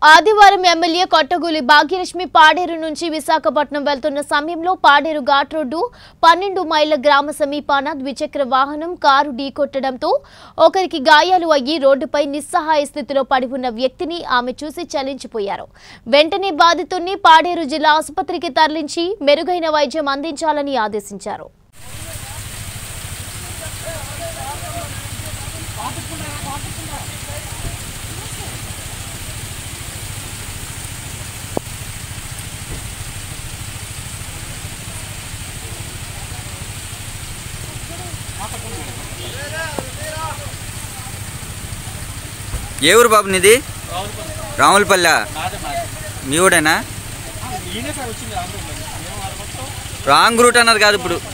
ఆదివారం ఎమ్మెల్యే కొట్టగూలి భాగ్యలక్ష్మి పాడేరు నుంచి విశాఖపట్నం వెళ్తున్న సమయంలో పాడేరు ఘాట్ రోడ్డు పన్నెండు మైళ్ల గ్రామ సమీపాన ద్విచక్ర వాహనం కారు ఢీకొట్టడంతో ఒకరికి గాయాలు అయ్యి రోడ్డుపై నిస్సహాయ స్థితిలో పడి ఉన్న వ్యక్తిని ఆమె చూసి చలించిపోయారు వెంటనే బాధితుణ్ణి పాడేరు జిల్లా ఆసుపత్రికి తరలించి మెరుగైన వైద్యం అందించాలని ఆదేశించారు ఏ ఊరు బాబు నీది రాములపల్లె మీ ఊడేనా రాంగ్ రూట్ అన్నారు కాదు ఇప్పుడు